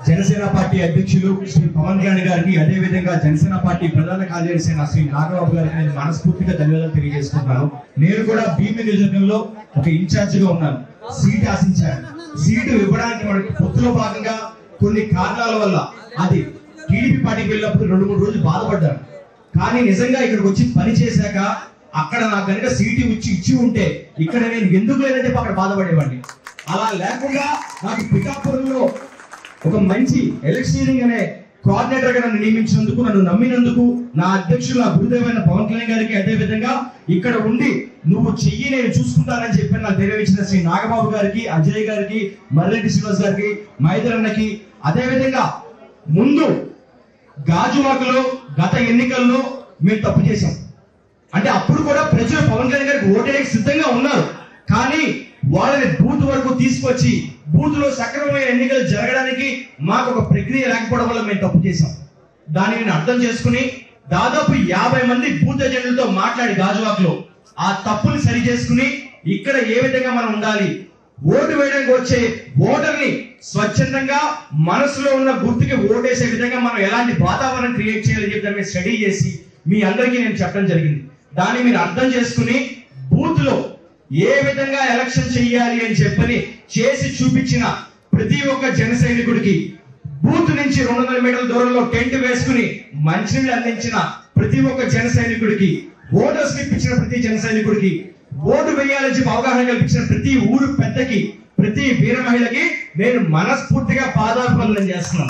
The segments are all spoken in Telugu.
జనసేన పార్టీ అధ్యక్షులు శ్రీ పవన్ కళ్యాణ్ గారికి అదే విధంగా జనసేన పార్టీ ప్రధాన కార్యదర్శి అయిన శ్రీ నాగబాబు గారికి నేను మనస్ఫూర్తిగా ధన్యవాదాలు తెలియజేసుకుంటున్నాను నేను కూడా భీమి నియోజకవర్గంలో ఒక ఇన్ఛార్జ్ గా ఉన్నాను సీట్ ఆశించాను సీటు ఇవ్వడానికి మనకి పొత్తులో భాగంగా కొన్ని కారణాల వల్ల అది టీడీపీ పార్టీకి వెళ్ళినప్పుడు రెండు మూడు రోజులు బాధపడ్డాను కానీ నిజంగా ఇక్కడికి వచ్చి పని చేశాక అక్కడ నాకు కనుక సీటు ఇచ్చి ఇచ్చి ఉంటే ఇక్కడ నేను ఎందుకు లేదని చెప్పి అక్కడ బాధపడేవాడిని అలా లేకుండా నాకు పిఠాపురంలో ఒక మంచి ఎలక్షనీరింగ్ అనే కోఆర్డినేటర్ గా నన్ను నియమించినందుకు నన్ను నమ్మినందుకు నా అధ్యక్షులు నా గురుదేవైన పవన్ కళ్యాణ్ గారికి అదే విధంగా ఇక్కడ ఉండి నువ్వు చెయ్యి నేను చూసుకుంటానని చెప్పి నాకు ధైర్యం ఇచ్చిన శ్రీ నాగబాబు గారికి అజయ్ గారికి మర్రెడ్డి శ్రీనివాస్ గారికి మైదర్ అన్నకి అదే విధంగా ముందు గాజువాకలో గత ఎన్నికల్లో మేము తప్పు చేశాం అంటే అప్పుడు కూడా ప్రజలు పవన్ కళ్యాణ్ గారికి ఓటేయడానికి సిద్ధంగా ఉన్నారు కానీ వాళ్ళని బూత్ వరకు తీసుకొచ్చి బూత్ లో సక్రమమైన ఎన్నికలు జరగడానికి మాకు ఒక ప్రక్రియ లేకపోవడం వల్ల మేము తప్పు చేశాం దాన్ని నేను అర్థం చేసుకుని దాదాపు యాభై మంది బూత్ ఏజెంట్లతో మాట్లాడి గాజువాకలో ఆ తప్పుని సరి చేసుకుని ఇక్కడ ఏ విధంగా మనం ఉండాలి ఓటు వేయడానికి వచ్చే ఓటర్ని స్వచ్ఛందంగా మనసులో ఉన్న గుర్తుకి ఓటేసే విధంగా మనం ఎలాంటి వాతావరణం క్రియేట్ చేయాలని చెప్పి దాన్ని స్టడీ చేసి మీ అందరికీ నేను చెప్పడం జరిగింది దాన్ని మీరు అర్థం చేసుకుని బూత్ లో ఏ విధంగా ఎలక్షన్ చెయ్యాలి అని చెప్పని చేసి చూపించిన ప్రతి ఒక్క జన సైనికుడికి బూత్ నుంచి రెండు వందల మీటర్ల దూరంలో టెంట్ వేసుకుని మంచినీళ్ళు అందించిన ప్రతి ఒక్క జన సైనికుడికి ఓటర్ స్లిప్ ఇచ్చిన ప్రతి జన సైనికుడికి ఓటు వేయాలని చెప్పి అవగాహన కల్పించిన ప్రతి ఊరు పెద్దకి ప్రతి వీర మహిళకి నేను మనస్ఫూర్తిగా పాదాభివందనం చేస్తున్నాను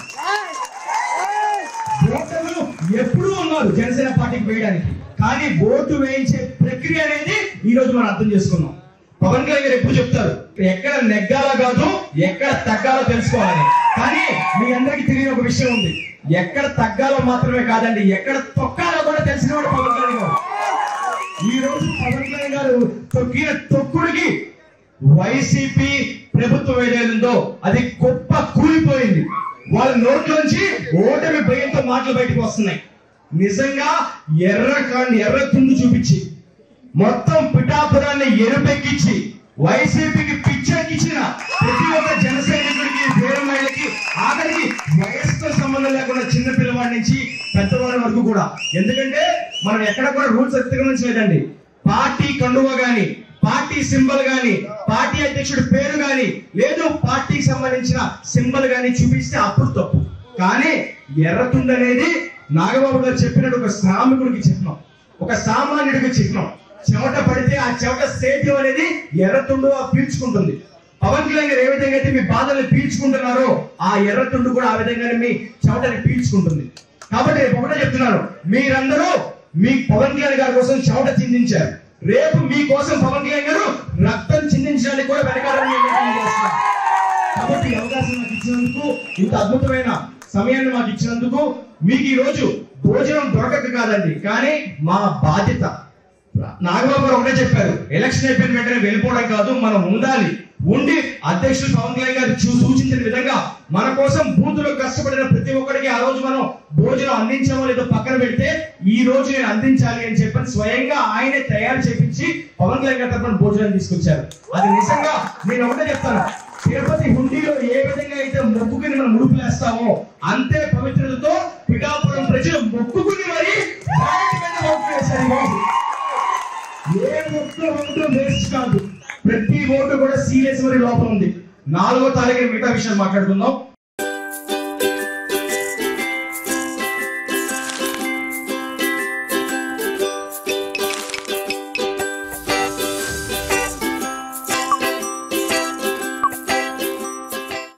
ఓటర్లు ఎప్పుడూ ఉన్నారు జనసేన పార్టీకి వేయడానికి కానీ ఓటు వేయించే ప్రక్రియ అనేది ఈ రోజు మనం అర్థం చేసుకున్నాం పవన్ కళ్యాణ్ గారు ఎప్పుడు చెప్తారు ఎక్కడ నెగ్గాలో కాదు ఎక్కడ తగ్గాలో తెలుసుకోవాలని కానీ మీ అందరికీ తెలియని ఒక విషయం ఉంది ఎక్కడ తగ్గాలో మాత్రమే కాదండి ఎక్కడ తొక్కాలో కూడా తెలిసినవాడు పవన్ కళ్యాణ్ గారు ఈ రోజు పవన్ కళ్యాణ్ గారు తొక్కిన తొక్కుడికి వైసీపీ ప్రభుత్వం ఏదైందో అది గొప్ప కూలిపోయింది వాళ్ళ నోట్లోంచి ఓటమి భయంతో మాటలు బయటకు వస్తున్నాయి నిజంగా ఎర్ర కాండి ఎర్ర తుండు చూపించి మొత్తం పిఠాపురాన్ని ఎరుపెక్కించి వైసీపీకి పిచ్చెక్కించిన ప్రతి ఒక్క జన సైనికుడికి పేరు మహిళకి ఆఖరికి వయసుతో సంబంధం లేకుండా చిన్న పిల్లవాడి నుంచి పెద్దవాడి వరకు కూడా ఎందుకంటే మనం ఎక్కడ కూడా రూల్స్ అతిక్రమించలేదండి పార్టీ కండువ గాని పార్టీ సింబల్ గాని పార్టీ అధ్యక్షుడి పేరు గాని లేదు పార్టీకి సంబంధించిన సింబల్ గాని చూపిస్తే అప్పుడు తప్పు కానీ ఎర్రతుండ అనేది నాగబాబు గారు చెప్పినట్టు ఒక శ్రామికుడికి చిహ్నం ఒక సామాన్యుడికి చిహ్నం చెమట పడితే ఆ చెమట సేద్యం అనేది ఎర్రతుండు ఆ పీల్చుకుంటుంది పవన్ కళ్యాణ్ గారు ఏ విధంగా అయితే మీ బాధల్ని పీల్చుకుంటున్నారో ఆ ఎర్రతుండు కూడా ఆ విధంగానే మీ చెమటని పీల్చుకుంటుంది కాబట్టి రేపు ఒకటే చెప్తున్నాను మీరందరూ మీ పవన్ కళ్యాణ్ గారి కోసం చెమట చిందించారు రేపు మీ కోసం పవన్ కళ్యాణ్ గారు రక్తం చిందించడానికి కూడా వెనకాలని నేను నిర్ణయం చేస్తున్నాను. కాబట్టి ఈ అవకాశం నాకు ఇచ్చినందుకు ఇంత అద్భుతమైన సమయాన్ని మాకు ఇచ్చినందుకు మీకు ఈ రోజు భోజనం దొరకక కాదండి కానీ మా బాధ్యత నాగబాబు గారు ఒకటే చెప్పారు ఎలక్షన్ అయిపోయిన వెంటనే వెళ్ళిపోవడం కాదు మనం ఉండాలి ఉండి అధ్యక్షుడు పవన్ కళ్యాణ్ గారు చూ- సూచించిన విధంగా మన కోసం బూతులో కష్టపడిన ప్రతి ఒక్కరికి ఆ రోజు మనం భోజనం అందించామో లేదో పక్కన పెడితే ఈ రోజు నేను అందించాలి అని చెప్పని స్వయంగా ఆయనే తయారు చేపించి పవన్ కళ్యాణ్ గారి తరపున భోజనం తీసుకొచ్చారు అది నిజంగా నేను ఒకటే చెప్తాను తిరుపతి హుండీలో ఏ విధంగా అయితే మొక్కుకుని మనం ముడుపులేస్తామో అంతే పవిత్రతతో పిఠాపురం ప్రజలు మొక్కుకుని మరి వాటి మీద ఓట్లు వేశారు ఈ రోజు. ఏ ఒక్క ఓటు వేస్ట్ కాదు ప్రతి ఓటు కూడా సీరియస్ మరి లోపల ఉంది నాలుగో తారీఖు మిగతా విషయాలు మాట్లాడుకుందాం